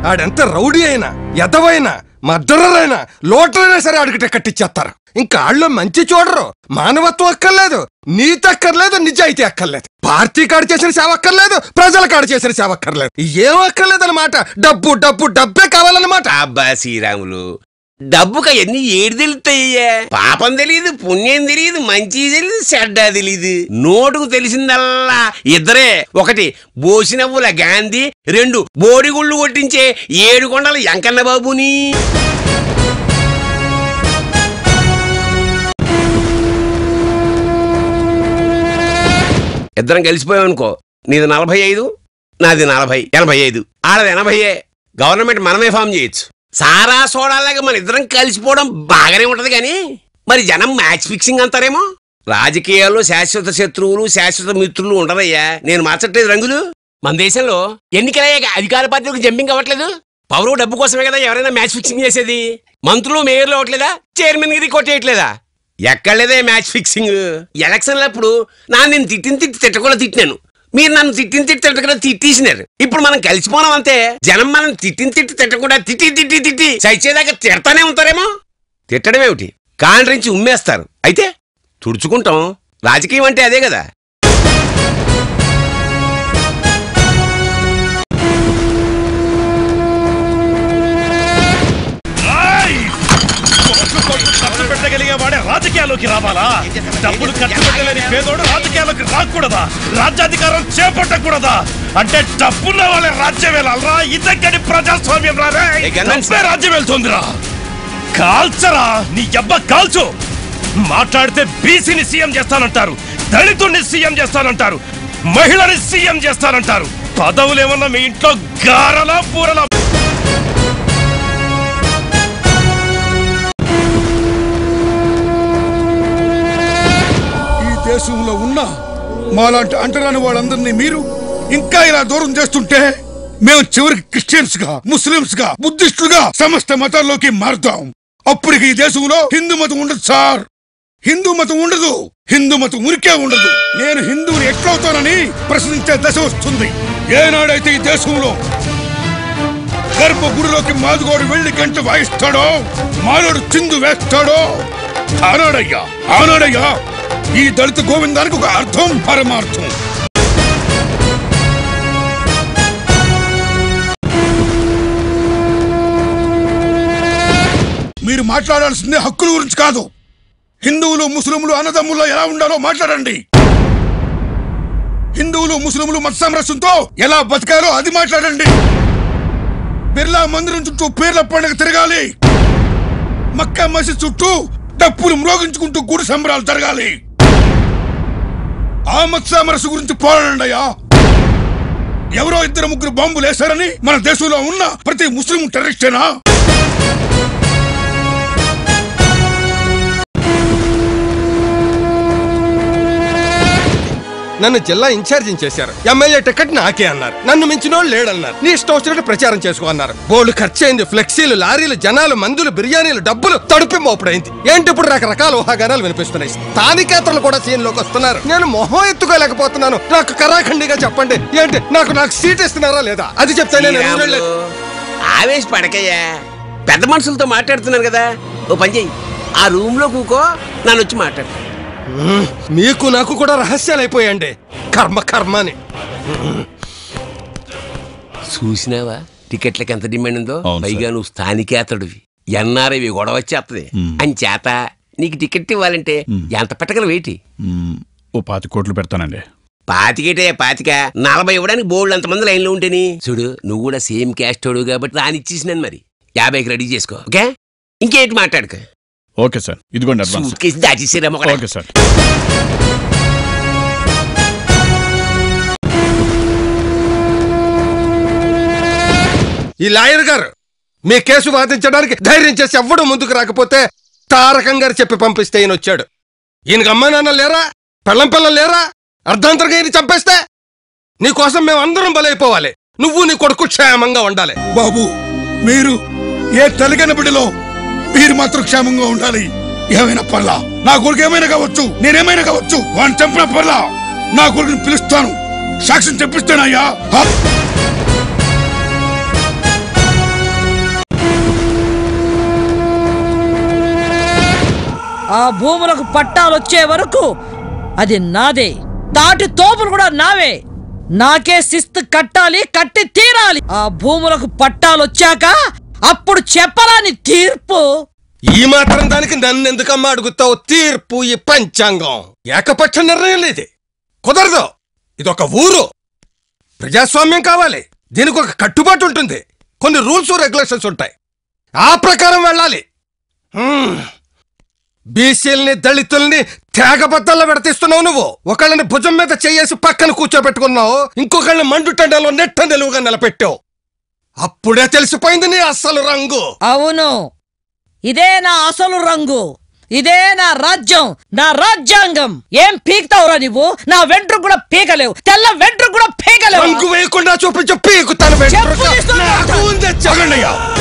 ఆడెంత rowdy అయినా ఎదవైనా murderer లోటరైనా సరే ఆడికి టికెట్ ఇచ్చేస్తారు ఇంకా ఆళ్ళు మంచి చూడరు మానవత్వం అక్కర్లేదు నీతి అక్కర్లేదు నిజాయితీ అక్కర్లేదు పార్టీ కాడు చేసిన సేవ అక్కర్లేదు ప్రజల కాడు చేసిన సేవ అక్కర్లేదు ఏం అక్కర్లేదు అనమాట డబ్బు డబ్బు డబ్బే కావాలన్నమాట అబ్బా శ్రీరాములు డబ్బుక ఎన్ని ఏడు తెలుస్తాయ్యా పాపం తెలియదు పుణ్యం తెలియదు మంచి తెలియదు చెడ్డ తెలియదు నోటుకు తెలిసిందల్లా ఇద్దరే ఒకటి బోసినవ్వుల గాంధీ రెండు బోడిగుళ్ళు కొట్టించే ఏడు కొండల ఎంకన్న బాబుని ఇద్దరం కలిసిపోయామనుకో నీది నలభై ఐదు నాది నలభై ఎనభై ఐదు ఆడది ఎనభైయే గవర్నమెంట్ మనమే ఫామ్ చేయొచ్చు సారా సోడాలాగా మన ఇద్దరం కలిసిపోవడం బాగానే ఉంటది కానీ మరి జనం మ్యాచ్ ఫిక్సింగ్ అంటారేమో రాజకీయాల్లో శాశ్వత శత్రువులు శాశ్వత మిత్రులు ఉండరయ్యా నేను మార్చట్లేదు రంగులు మన దేశంలో ఎన్నికలయ్యాక అధికార పార్టీలకు జంపింగ్ అవ్వట్లేదు పవరు డబ్బు కోసమే కదా ఎవరైనా మ్యాచ్ ఫిక్సింగ్ చేసేది మంత్రులు మేయర్లు అవ్వట్లేదా చైర్మన్ గిరి కొట్టేయట్లేదా ఎక్కడలేదే మ్యాచ్ ఫిక్సింగ్ ఎలక్షన్లప్పుడు నా నేను తిట్టిన తిట్టి తిట్టకుండా తిట్టినాను మీరు నన్ను తిట్టిన తిట్టి తిట్టకుండా తిట్టేసినారు ఇప్పుడు మనం కలిసిపోవడం అంతే జనం మనం తిట్టిన తిట్టి తిట్టకుండా తిట్టి తిట్టి తిట్టి చచ్చేదాకా తిడతానే ఉంటారేమో తిట్టడం ఏమిటి కాండ్రించి ఉమ్మేస్తారు అయితే తుడుచుకుంటాం రాజకీయం అంటే అదే కదా ఖర్చు పెట్టగలిగే వాడే రాజకీయాల్లోకి రావాలా డబ్బులు ఖర్చు పెట్టలేని పేదోడు రాజకీయాల్లోకి రాకూడదా రాజ్యాధికారం చేపట్టకూడదా అంటే డబ్బున్న వాళ్ళే రాజ్యం వెళ్ళాలరా ఇదక్కడి ప్రజాస్వామ్యం రారే ఏ గన్మెన్ డబ్బే రాజ్యం వెళ్తుందిరా కాల్చరా నీ అబ్బ కాల్చు మాట్లాడితే బీసీని సీఎం చేస్తానంటారు దళితుడిని సీఎం చేస్తానంటారు మహిళని సీఎం చేస్తానంటారు పదవులు ఏమన్నా మీ ఇంట్లో గారలా పూరలా ఈ దేశంలో ఉన్న మాలాంటి అంటరాని వాళ్ళందరినీ మీరు ఇంకా ఇలా దూరం చేస్తుంటే మేము చివరికి క్రిస్టియన్స్ గా ముస్లింస్ గా బుద్ధిస్టులుగా సమస్త మతాల్లోకి మారుతాం అప్పటికి ఈ దేశంలో హిందూ మతం ఉండదు సార్ హిందూ మతం ఉండదు హిందూ మతం ఉనికే ఉండదు నేను హిందువుని ఎట్లవుతానని ప్రశ్నించే దశ వస్తుంది ఏనాడైతే ఈ దేశంలో గర్భగుడిలోకి మాదుగోడు వెళ్లి గంట వాయిస్తాడో మాలోడు చిందు వేస్తాడో ఆనాడయ్యా ఆనాడయ్యా ఈ దళిత గోవిందానికి ఒక అర్థం పరమార్థం మీరు మాట్లాడాల్సిందే హక్కుల గురించి కాదు హిందువులు ముస్లింలు అన్నదమ్ముల్లో ఎలా ఉండాలో మాట్లాడండి హిందువులు ముస్లింలు మత సామరస్యంతో ఎలా బతకాలో అది మాట్లాడండి బిర్లా మందిరం చుట్టూ పేర్ల పండుగ తిరగాలి మక్కా మసీద్ చుట్టూ డప్పులు మ్రోగించుకుంటూ గుడి సంబరాలు జరగాలి ఆ మత సామరస్య గురించి పోరాడండి అయ్యా ఎవరో ఇద్దరు ముగ్గురు బాంబులు వేశారని మన దేశంలో ఉన్న ప్రతి ముస్లిం టెర్రరిస్టేనా నన్ను జిల్లా ఇన్ఛార్జి చేశారు ఎమ్మెల్యే టికెట్ నాకే అన్నారు నన్ను మించినోళ్ళు లేడన్నారు నీ ఇష్టం వచ్చినట్టు ప్రచారం చేసుకో అన్నారు బోర్డు ఖర్చు అయింది ఫ్లెక్సీలు లారీలు జనాలు మందులు బిర్యానీలు డబ్బులు తడుపి మోపుడైంది ఏంటి ఇప్పుడు రకరకాల ఊహాగానాలు వినిపిస్తున్నాయి స్థానికేతరులు కూడా సీన్ లోకి వస్తున్నారు నేను మొహం ఎత్తుకోలేకపోతున్నాను నాకు కరాఖండిగా చెప్పండి ఏంటి నాకు నాకు సీట్ ఇస్తున్నారా లేదా అది చెప్తే నేను ఊరెళ్ళే- ఆవేశపడకయ్యా పెద్ద మనుషులతో మాట్లాడుతున్నాను కదా ఓ పని చెయ్యి ఆ రూమ్ లో కూకో నన్ను వచ్చి మాట్లాడు మ్మ్. మీకు నాకు కూడా రహస్యాలు అయిపోయండి కర్మ కర్మ అని చూసినావా టికెట్లకి ఎంత డిమాండ్ ఉందో అవును సార్. పైగా నువ్వు స్థానికేతడివి ఎన్ఆర్ఐవి గొడవ వచ్చేస్తుంది అని చేత నీకు టికెట్ ఇవ్వాలంటే ఎంత పెట్టగలవు వేటి ఓ పాతి కోట్లు పెడతానండి పాతికేటే పాతిక నలభై ఇవ్వడానికి బోర్డు అంతమంది లైన్లో ఉంటేని చూడు నువ్వు కూడా సేమ్ క్యాస్ట్ వాడు కాబట్టి రానిచ్చేసినాను మరి యాభైకి రెడీ చేసుకో ఓకే ఇంకేంటి మాట్లాడుకో ఓకే సార్ ఇదిగోండి అడ్వాన్స్ సూట్ కేసు దాచేసారేమో ఓకే సార్ ఈ లాయర్ గారు మీ కేసు వాదించడానికి ధైర్యం చేసి ఎవ్వడు ముందుకు రాకపోతే తారకం గారు చెప్పి పంపిస్తే ఈయన వచ్చాడు ఈయనకి అమ్మా నాన్న లేరా పెళ్ళం పిల్లలు లేరా అర్ధాంతరంగా ఈయన చంపేస్తే నీకోసం మేము అందరం బలైపోవాలి నువ్వు నీ కొడుకు క్షేమంగా ఉండాలి బాబు మీరు ఏ తల్లిగన బిడ్డలో మీరు మాత్రం క్షేమంగా ఉండాలి ఏమైనా పర్లా నా కొడుకు ఏమైనా కావచ్చు నేనేమైనా కావచ్చు వాడిని చంపిన పర్లా నా కొడుకుని పిలుస్తాను సాక్ష్యం చెప్పిస్తానయ్యా హా? ఆ భూములకు పట్టాలు వచ్చే వరకు అది నాదే తాటి తోపులు కూడా నావే నాకే శిస్తు కట్టాలి కట్టి తీరాలి ఆ భూములకు పట్టాలు వచ్చాక అప్పుడు చెప్పరాని తీర్పు ఈ మాత్రం దానికి నన్ను ఎందుకమ్మా అడుగుతావు తీర్పు ఈ పంచాంగం ఏకపక్ష నిర్ణయం లేదు కుదరదు ఇదొక ఊరు ప్రజాస్వామ్యం కావాలి దీనికి ఒక కట్టుబాటు ఉంటుంది కొన్ని రూల్స్ రెగ్యులేషన్స్ ఉంటాయి ఆ ప్రకారం వెళ్ళాలి హ్మ్. బీసీల్ని దళితుల్ని తేగబద్దల్లో పెడతీస్తున్నావు నువ్వు ఒకళ్ళని భుజం మీద చేయేసి పక్కన కూర్చోబెట్టుకున్నావు ఇంకొకళ్ళని మండుటండలో నెట్ట నిలువుగా నిలబెట్టావు అప్పుడే తెలిసిపోయింది నీ అస్సలు రంగు అవును ఇదే నా అసలు రంగు ఇదే నా రాజ్యం నా రాజ్యాంగం ఏం పీకుతావురా నువ్వు నా వెంట్రుకు కూడా పీకలేవు తెల్ల వెంట్రుకు కూడా పీకలేవు రంగు వేయకుండా చూపించు పీకుతాను చెప్పు వెంట్రుక. తీస్తాను. నాకు ఉందే చెప్పు. ఆగండయ్యా